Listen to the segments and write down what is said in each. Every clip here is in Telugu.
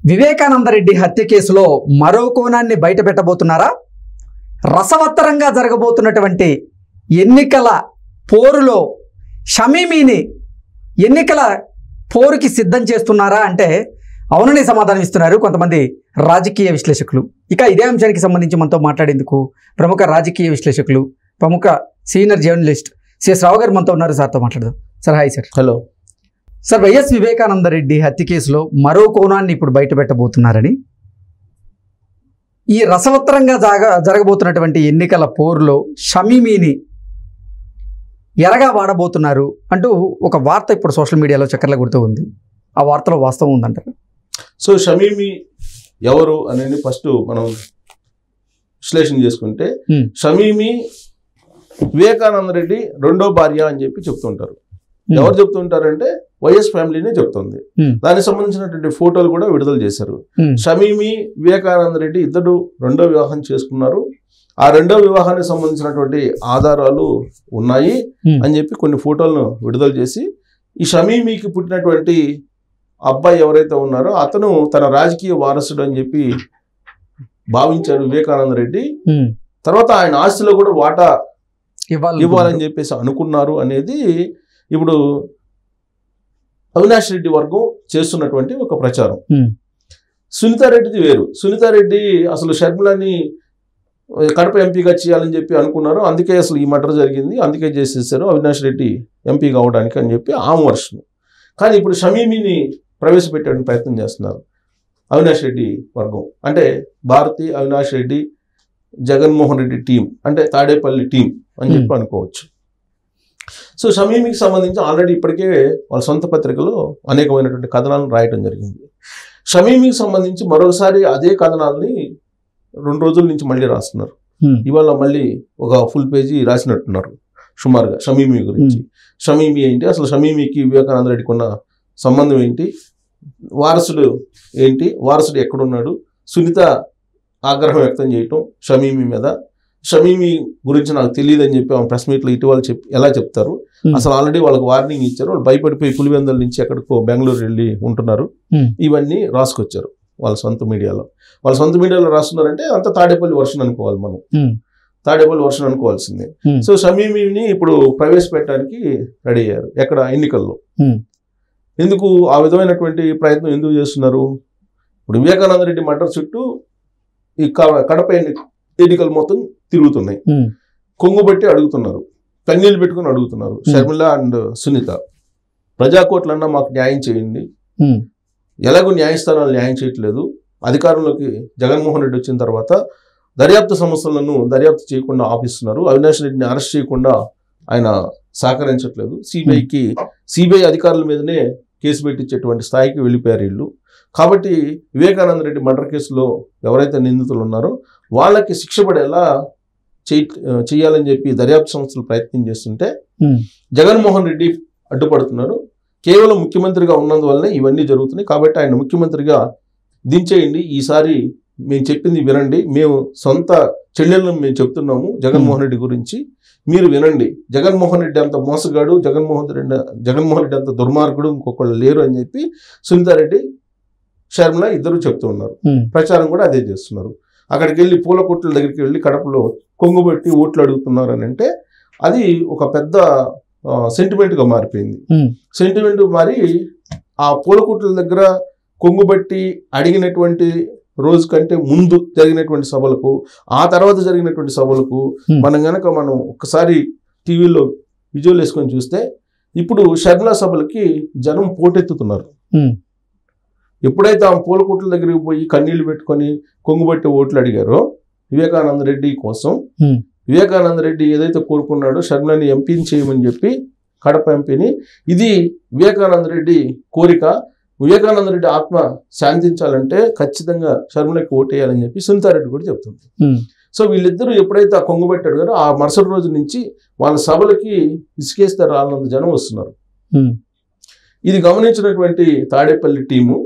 వివేకానందరెడ్డి హత్య కేసులో మరో కోణాన్ని బయట పెట్టబోతున్నారా రసవత్తరంగా జరగబోతున్నటువంటి ఎన్నికల పోరులో షమీమీని ఎన్నికల పోరుకి సిద్ధం చేస్తున్నారా అంటే అవునని సమాధానం ఇస్తున్నారు కొంతమంది రాజకీయ విశ్లేషకులు ఇక ఇదే అంశానికి సంబంధించి మనతో మాట్లాడేందుకు ప్రముఖ రాజకీయ విశ్లేషకులు ప్రముఖ సీనియర్ జర్నలిస్ట్ సిఎస్ రావు గారు మనతో ఉన్నారు సార్తో మాట్లాడదాం sir hi sir hello sir Y S Vivekananda Reddy హత్య కేసులో మరో కోణాన్ని ఇప్పుడు బయట పెట్టబోతున్నారని ఈ రసవత్తరంగా జాగ జరగబోతున్నటువంటి ఎన్నికల పోరులో షమీమీని ఎరగా వాడబోతున్నారు అంటూ ఒక వార్త ఇప్పుడు సోషల్ మీడియాలో చక్కర్ల కొడుతూ ఉంది ఆ వార్తలో వాస్తవం ఉందంటారు సో షమీమి ఎవరు అనేది ఫస్ట్ మనం విశ్లేషణ చేసుకుంటే Hmm. షమీమి వివేకానంద రెడ్డి రెండో భార్య అని చెప్పి చెప్తుంటారు ఎవరు చెప్తుంటారంటే వైఎస్ ఫ్యామిలీనే చెప్తుంది Hmm. దానికి సంబంధించినటువంటి ఫోటోలు కూడా విడుదల చేశారు Hmm. షమీమి వివేకానంద రెడ్డి ఇద్దరు రెండో వివాహం చేసుకున్నారు ఆ రెండో వివాహానికి సంబంధించినటువంటి ఆధారాలు ఉన్నాయి Hmm. అని చెప్పి కొన్ని ఫోటోలను విడుదల చేసి ఈ షమీమీకి పుట్టినటువంటి అబ్బాయి ఎవరైతే ఉన్నారో అతను తన రాజకీయ వారసుడు అని చెప్పి భావించారు వివేకానంద రెడ్డి ఉమ్. తర్వాత ఆయన ఆస్తిలో కూడా వాటా ఇవ్వాలి ఇవ్వాలని చెప్పేసి అనుకున్నారు అనేది ఇప్పుడు అవినాష్ రెడ్డి వర్గం చేస్తున్నటువంటి ఒక ప్రచారం Hmm. సునీతారెడ్డిది వేరు సునీతారెడ్డి అసలు షర్మిలని కడప ఎంపీగా చేయాలని చెప్పి అనుకున్నారు అందుకే అసలు ఈ మటర్ జరిగింది అందుకే చేసేసారు అవినాష్ రెడ్డి ఎంపీ కావడానికి అని చెప్పి ఆమె వర్షం కానీ ఇప్పుడు షమీమిని ప్రవేశపెట్టడానికి ప్రయత్నం చేస్తున్నారు అవినాష్ రెడ్డి వర్గం అంటే భారతి అవినాష్ రెడ్డి జగన్మోహన్ రెడ్డి టీం అంటే తాడేపల్లి టీం అని చెప్పి అనుకోవచ్చు సో షమీమికి సంబంధించి ఆల్రెడీ ఇప్పటికే వాళ్ళ సొంత పత్రికలో అనేకమైనటువంటి కథనాలను రాయటం జరిగింది షమీమికి సంబంధించి మరోసారి అదే కథనాలని రెండు రోజుల నుంచి మళ్ళీ రాస్తున్నారు ఉమ్. ఇవాళ మళ్ళీ ఒక ఫుల్ పేజీ రాసినట్టున్నారు సుమారుగా షమీమి గురించి షమీమి ఏంటి అసలు షమీమికి వివేకానంద రెడ్డికి ఉన్న సంబంధం ఏంటి వారసుడు ఏంటి వారసుడు ఎక్కడున్నాడు సునీత ఆగ్రహం వ్యక్తం చేయటం షమీమి మీద షమీమి గురించి నాకు తెలియదు అని చెప్పి ఆమె ప్రెస్ మీట్లో ఇటీవల చెప్పి ఎలా చెప్తారు Hmm. అసలు ఆల్రెడీ వాళ్ళకి వార్నింగ్ ఇచ్చారు వాళ్ళు భయపడిపోయి పులివెందుల నుంచి ఎక్కడికో బెంగళూరు వెళ్ళి ఉంటున్నారు Hmm. ఇవన్నీ రాసుకొచ్చారు వాళ్ళ సొంత మీడియాలో వాళ్ళ సొంత మీడియాలో రాస్తున్నారంటే అంత తాడేపల్లి వర్షన్ అనుకోవాలి మనం ఉమ్. తాడేపల్లి వర్షన్ అనుకోవాల్సిందే Hmm. సో షమీమిని ఇప్పుడు ప్రవేశపెట్టడానికి రెడీ అయ్యారు ఎక్కడ ఎన్నికల్లో Hmm. ఎందుకు ఆ విధమైనటువంటి ప్రయత్నం ఎందుకు చేస్తున్నారు ఇప్పుడు వివేకానంద రెడ్డి మటర్ చుట్టూ ఈ క- కడప ఎన్ని ఎన్నికలు మొత్తం తిరుగుతున్నాయి ఉమ్. కొంగుబట్టి అడుగుతున్నారు కన్నీళ్ళు పెట్టుకుని అడుగుతున్నారు షర్మిల అండ్ సునీత ప్రజాకోట్లన్నా మాకు న్యాయం చేయండి ఉమ్. ఎలాగో న్యాయస్థానాలు న్యాయం చేయట్లేదు అధికారంలోకి జగన్మోహన్ రెడ్డి వచ్చిన తర్వాత దర్యాప్తు సంస్థలను దర్యాప్తు చేయకుండా ఆపిస్తున్నారు అవినాష్ రెడ్డిని అరెస్ట్ చేయకుండా ఆయన సహకరించట్లేదు సిబిఐకి సిబిఐ అధికారుల మీదనే కేసు పెట్టించేటువంటి స్థాయికి వెళ్ళిపోయారు వీళ్ళు కాబట్టి వివేకానంద రెడ్డి మర్డర్ కేసులో ఎవరైతే నిందితులు ఉన్నారో వాళ్ళకి శిక్ష పడేలా చేయ చేయాలని చెప్పి దర్యాప్తు సంస్థలు ప్రయత్నం చేస్తుంటే ఉమ్. జగన్మోహన్ రెడ్డి అడ్డుపడుతున్నారు కేవలం ముఖ్యమంత్రిగా ఉన్నందువల్లనే ఇవన్నీ జరుగుతున్నాయి కాబట్టి ఆయన ముఖ్యమంత్రిగా దించేయండి ఈసారి మేము చెప్పింది వినండి మేము సొంత చెల్లెళ్ళను మేము చెప్తున్నాము జగన్మోహన్ రెడ్డి గురించి మీరు వినండి జగన్మోహన్ రెడ్డి అంత మోసగాడు జగన్మోహన్ రెడ్డి జగన్మోహన్ రెడ్డి అంత దుర్మార్గుడు ఇంకొకళ్ళు లేరు అని చెప్పి సునీతారెడ్డి షర్మిల ఇద్దరు చెప్తూ ఉన్నారు ఉమ్. ప్రచారం కూడా అదే చేస్తున్నారు అక్కడికి వెళ్ళి పూల కొట్ల దగ్గరికి వెళ్ళి కడపలో కొంగు పెట్టి ఓట్లు అడుగుతున్నారు అని అంటే అది ఒక పెద్ద సెంటిమెంట్గా మారిపోయింది ఉమ్. సెంటిమెంట్ మారి ఆ పూల కొట్ల దగ్గర కొంగుబట్టి అడిగినటువంటి రోజు కంటే ముందు జరిగినటువంటి సభలకు ఆ తర్వాత జరిగినటువంటి సభలకు Hmm. మనం గనక మనం ఒక్కసారి టీవీలో విజువల్ వేసుకొని చూస్తే ఇప్పుడు షర్మిల సభలకి జనం పోటెత్తుతున్నారు Hmm. ఎప్పుడైతే ఆ పూల కొట్ల దగ్గరికి పోయి కన్నీళ్లు పెట్టుకొని కొంగుబట్టి ఓట్లు అడిగారో వివేకానంద రెడ్డి కోసం Hmm. వివేకానంద రెడ్డి ఏదైతే కోరుకున్నాడో షర్మిలని ఎంపీని చేయమని చెప్పి కడప ఎంపీని ఇది వివేకానంద రెడ్డి కోరిక వివేకానంద రెడ్డి ఆత్మ శాంతించాలంటే ఖచ్చితంగా షర్మిలకి ఓటేయాలని చెప్పి సునీతారెడ్డి కూడా చెప్తుంది ఉమ్. సో వీళ్ళిద్దరూ ఎప్పుడైతే ఆ కొంగు పెట్టాడు కదా ఆ మరుసటి రోజు నుంచి వాళ్ళ సభలకి ఇసుకేస్తే రానంత జనం వస్తున్నారు ఉమ్. ఇది గమనించినటువంటి తాడేపల్లి టీము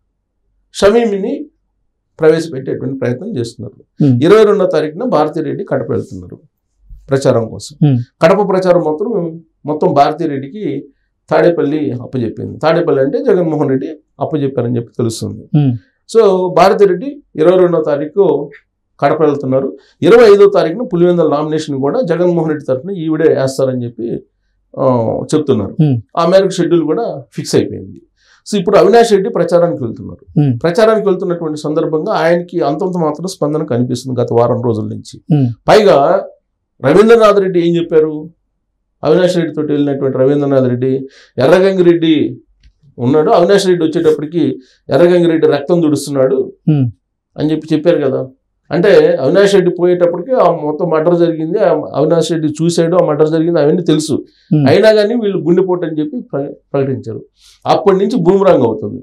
షమీమిని ప్రవేశపెట్టేటువంటి ప్రయత్నం చేస్తున్నారు Hmm. ఇరవై రెండో తారీఖున భారతిరెడ్డి కడప వెళ్తున్నారు ప్రచారం కోసం Hmm. కడప ప్రచారం మాత్రం మొత్తం భారతిరెడ్డికి తాడేపల్లి అప్పచెప్పింది తాడేపల్లి అంటే జగన్మోహన్ రెడ్డి అప్పచెప్పారని చెప్పి తెలుస్తుంది Hmm. సో భారతిరెడ్డి ఇరవై రెండో తారీఖు కడప వెళ్తున్నారు ఇరవై ఐదో తారీఖున పులివెందుల నామినేషన్ కూడా జగన్మోహన్ రెడ్డి తరఫున ఈవిడే వేస్తారని చెప్పి ఆ, చెప్తున్నారు Hmm. ఆ మేరకు షెడ్యూల్ కూడా ఫిక్స్ అయిపోయింది సో ఇప్పుడు అవినాష్ రెడ్డి ప్రచారానికి వెళ్తున్నారు Hmm. ప్రచారానికి వెళ్తున్నటువంటి సందర్భంగా ఆయనకి అంతంత మాత్రం స్పందన కనిపిస్తుంది గత వారం రోజుల నుంచి Hmm. పైగా రవీంద్రనాథ్ రెడ్డి ఏం చెప్పారు అవినాష్ రెడ్డి తోటి వెళ్ళినటువంటి రవీంద్రనాథ్ రెడ్డి ఎర్రగంగిరెడ్డి ఉన్నాడు అవినాష్ రెడ్డి వచ్చేటప్పటికి ఎర్రగంగిరెడ్డి రక్తం దుడుస్తున్నాడు Hmm. అని చెప్పి చెప్పారు కదా అంటే అవినాష్ రెడ్డి పోయేటప్పటికి ఆ మొత్తం మర్డర్ జరిగింది ఆ అవినాష్ రెడ్డి చూశాడు ఆ మర్డర్ జరిగింది అవన్నీ తెలుసు Hmm. అయినా కానీ వీళ్ళు గుండెపోటు అని చెప్పి ప్ర- ప్రకటించారు అప్పటి నుంచి బూమరాంగ్ అవుతుంది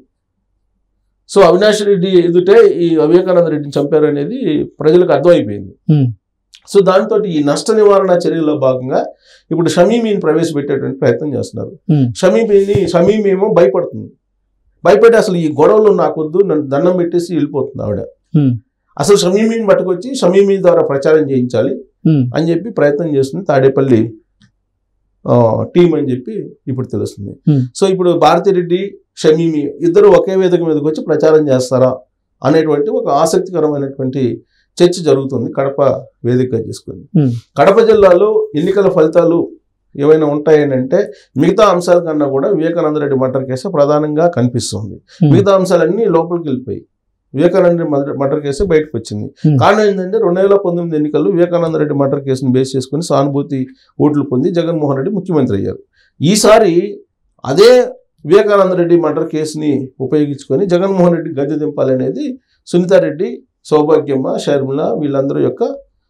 సో అవినాష్ రెడ్డి ఎదుటే ఈ వివేకానంద రెడ్డిని చంపారు అనేది ప్రజలకు అర్థమైపోయింది Hmm. సో దాంతో ఈ నష్ట నివారణ చర్యల్లో భాగంగా ఇప్పుడు షమీమీని ప్రవేశపెట్టేటువంటి ప్రయత్నం చేస్తున్నారు Hmm. షమీమీని షమీమీ ఏమో భయపడుతుంది భయపడి అసలు ఈ గొడవలు నాకొద్దు నన్ను దండం పెట్టేసి వెళ్ళిపోతుంది ఆవిడ Hmm. అసలు షమీమీని పట్టుకొచ్చి షమీమీ ద్వారా ప్రచారం చేయించాలి Hmm. అని చెప్పి ప్రయత్నం చేస్తుంది తాడేపల్లి ఆ, టీం అని చెప్పి ఇప్పుడు తెలుస్తుంది Hmm. సో ఇప్పుడు భారతిరెడ్డి షమీమి ఇద్దరు ఒకే వేదిక మీదకి వచ్చి ప్రచారం చేస్తారా అనేటువంటి ఒక ఆసక్తికరమైనటువంటి చర్చ జరుగుతుంది కడప వేదికగా చేసుకుని Hmm. కడప జిల్లాలో ఎన్నికల ఫలితాలు ఏమైనా ఉంటాయని అంటే మిగతా అంశాల కన్నా కూడా వివేకానంద రెడ్డి మర్డర్ కేసు ప్రధానంగా కనిపిస్తుంది Hmm. మిగతా అంశాలన్నీ లోపలికి వెళ్ళిపోయి Vivekananda Reddy murder- murder case బయటకు వచ్చింది Hmm. కారణం ఏంటంటే రెండు వేల పంతొమ్మిది ఎన్నికల్లో వివేకానంద రెడ్డి మర్డర్ కేసును బేస్ చేసుకుని సానుభూతి ఓట్లు పొంది జగన్మోహన్ రెడ్డి ముఖ్యమంత్రి అయ్యారు ఈసారి అదే వివేకానంద రెడ్డి మర్డర్ కేసుని ఉపయోగించుకొని జగన్మోహన్ రెడ్డి గద్దె దింపాలనేది సునీతారెడ్డి సౌభాగ్యమ్మ షర్మిల వీళ్ళందరూ యొక్క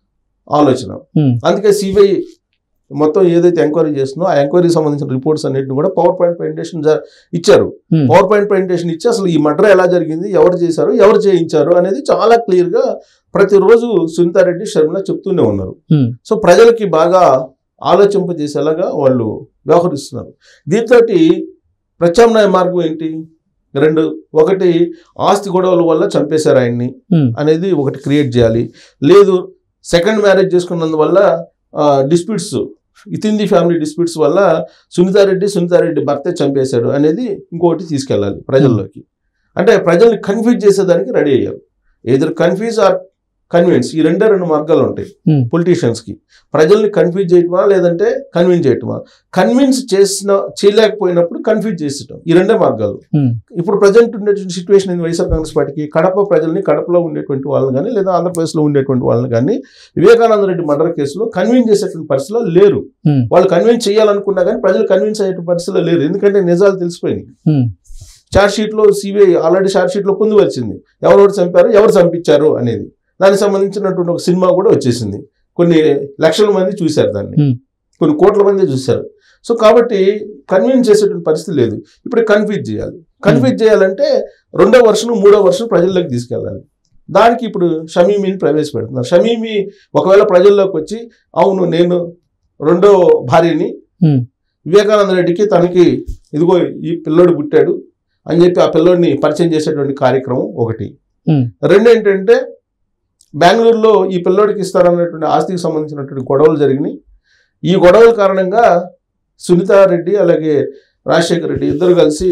ఆలోచన Hmm. అందుకే సిబిఐ మొత్తం ఏదైతే ఎంక్వైరీ చేస్తుందో ఆ ఎంక్వైరీకి సంబంధించిన రిపోర్ట్స్ అన్నింటిని కూడా పవర్ పాయింట్ ప్రజెంటేషన్ ఇచ్చారు Hmm. పవర్ పాయింట్ ప్రజెంటేషన్ ఇచ్చి అసలు ఈ మర్డర్ ఎలా జరిగింది ఎవరు చేశారు ఎవరు చేయించారు అనేది చాలా క్లియర్గా ప్రతిరోజు సునీతారెడ్డి షర్మిల చెప్తూనే ఉన్నారు Hmm. సో ప్రజలకి బాగా ఆలోచింపజేసేలాగా వాళ్ళు వ్యవహరిస్తున్నారు దీంతో ప్రత్యామ్నాయ మార్గం ఏంటి రెండు ఒకటి ఆస్తి గొడవల వల్ల చంపేశారు ఆయన్ని Hmm. అనేది ఒకటి క్రియేట్ చేయాలి లేదు second marriage చేసుకున్నందువల్ల disputes with the family disputes వల్ల సునీతారెడ్డి సునీతారెడ్డి భర్తే చంపేశాడు అనేది ఇంకొకటి తీసుకెళ్ళాలి ప్రజల్లోకి అంటే ప్రజల్ని కన్ఫ్యూజ్ చేసేదానికి రెడీ అయ్యారు ఎదురు కన్ఫ్యూజ్ ఆర్ కన్విన్స్ ఈ రెండే రెండు మార్గాలు ఉంటాయి Hmm. పొలిటీషియన్స్కి ప్రజల్ని కన్ఫ్యూజ్ చేయటమా లేదంటే కన్విన్స్ చేయటమా కన్విన్స్ చేసిన చేయలేకపోయినప్పుడు కన్ఫ్యూజ్ చేసటం ఈ రెండే మార్గాలు Hmm. ఇప్పుడు ప్రజెంట్ ఉండేటువంటి సిచ్యువేషన్ ఇది వైఎస్ఆర్ కాంగ్రెస్ పార్టీకి కడప ప్రజల్ని కడపలో ఉండేటువంటి వాళ్ళని కానీ లేదా ఆంధ్రప్రదేశ్లో ఉండేటువంటి వాళ్ళని కానీ వివేకానంద రెడ్డి మర్డర్ కేసులో కన్విన్స్ చేసేటువంటి పరిస్థితిలో లేరు Hmm. వాళ్ళు కన్విన్స్ చేయాలనుకున్నా కానీ ప్రజలు కన్విన్స్ అయ్యేటువంటి పరిస్థితిలో లేరు ఎందుకంటే నిజాలు తెలిసిపోయినాయి Hmm. చార్జ్ షీట్లో సిబిఐ ఆల్రెడీ చార్జ్ షీట్లో పొందువచ్చింది ఎవరెవరు చంపారు ఎవరు చంపించారు అనేది దానికి సంబంధించినటువంటి ఒక సినిమా కూడా వచ్చేసింది కొన్ని లక్షల మంది చూశారు దాన్ని Hmm. కొన్ని కోట్ల మంది చూశారు సో కాబట్టి కన్విన్స్ చేసేటువంటి పరిస్థితి లేదు ఇప్పుడు కన్ఫ్యూజ్ చేయాలి కన్ఫ్యూజ్ చేయాలంటే రెండో వర్షం మూడో వర్షం ప్రజల్లోకి తీసుకెళ్ళాలి దానికి ఇప్పుడు షమీమిని ప్రవేశపెడుతున్నారు షమీమి ఒకవేళ ప్రజల్లోకి వచ్చి అవును నేను రెండో భార్యని Hmm. వివేకానంద రెడ్డికి తనకి ఇదిగో ఈ పిల్లోడు పుట్టాడు అని చెప్పి ఆ పిల్లోడిని పరిచయం చేసేటువంటి కార్యక్రమం ఒకటి Hmm. రెండు ఏంటంటే బెంగళూరులో ఈ పిల్లోడికి ఇస్తారన్నటువంటి ఆస్తికి సంబంధించినటువంటి గొడవలు జరిగినాయి ఈ గొడవల కారణంగా సునీతారెడ్డి అలాగే రాజశేఖర రెడ్డి ఇద్దరు కలిసి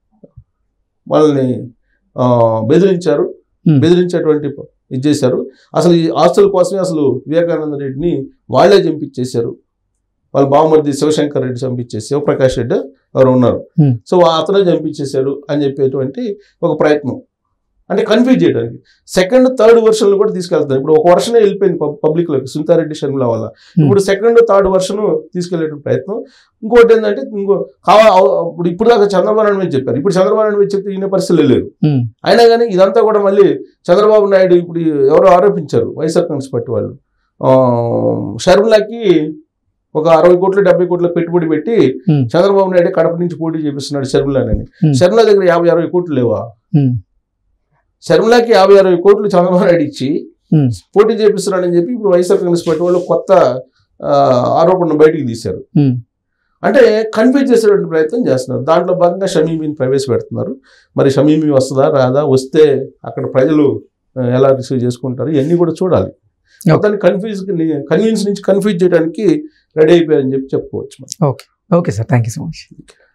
వాళ్ళని ఆ, బెదిరించారు Hmm. బెదిరించేటువంటి ప- ఇది చేశారు అసలు ఈ ఆస్తుల కోసమే అసలు వివేకానంద రెడ్డిని వాళ్ళే చంపించేశారు వాళ్ళ బావమర్ది శివశంకర్ రెడ్డి చంపించేసి శివప్రకాష్ రెడ్డి ఎవరు ఉన్నారు Hmm. సో అతనే చంపించేశాడు అని చెప్పేటువంటి ఒక ప్రయత్నం అంటే కన్ఫ్యూజ్ చేయడానికి సెకండ్ థర్డ్ వర్షన్లు కూడా తీసుకెళ్తారు ఇప్పుడు ఒక వర్షనే వెళ్ళిపోయింది పబ్లిక్ లోకి సునీతారెడ్డి షర్మిల వల్ల ఇప్పుడు సెకండ్ థర్డ్ వర్షన్ తీసుకెళ్లే ప్రయత్నం ఇంకోటి ఏంటంటే ఇంకో కావా ఇప్పుడు ఇప్పుడు దాకా చంద్రబాబు నాయుడు మీద చెప్పారు ఇప్పుడు చంద్రబాబు నాయుడు మీద చెప్తే ఈయన పరిస్థితులు లేరు Hmm. అయినా కానీ ఇదంతా కూడా మళ్ళీ చంద్రబాబు నాయుడు ఇప్పుడు ఎవరో ఆరోపించారు వైఎస్ఆర్ కాంగ్రెస్ పార్టీ వాళ్ళు ఆ, షర్మిలాకి ఒక అరవై కోట్లు డెబ్బై కోట్ల పెట్టుబడి పెట్టి Hmm. చంద్రబాబు నాయుడు కడప నుంచి పోటీ చేపిస్తున్నాడు షర్మిలాని Hmm. షర్మిల దగ్గర యాభై అరవై కోట్లు లేవా Hmm. షర్మిలాకి యాభై అరవై కోట్లు చంద్రబాబు నాయుడు ఇచ్చి Hmm. పోటీ చేపిస్తున్నాడని చెప్పి ఇప్పుడు వైఎస్ఆర్ కాంగ్రెస్ పార్టీ వాళ్ళు కొత్త ఆ, ఆరోపణను బయటికి తీశారు Hmm. అంటే కన్ఫ్యూజ్ చేసేటువంటి ప్రయత్నం చేస్తున్నారు దాంట్లో భాగంగా షమీమీని ప్రవేశపెడుతున్నారు మరి షమీమీ వస్తుందా రాదా వస్తే అక్కడ ప్రజలు ఆ, ఎలా రిసీవ్ చేసుకుంటారు ఇవన్నీ కూడా చూడాలి Okay. మొత్తాన్ని కన్ఫ్యూజ్ కన్విన్స్ నుంచి కన్ఫ్యూజ్ చేయడానికి రెడీ అయిపోయారని చెప్పి చెప్పుకోవచ్చు మనం. Okay sir thank you so much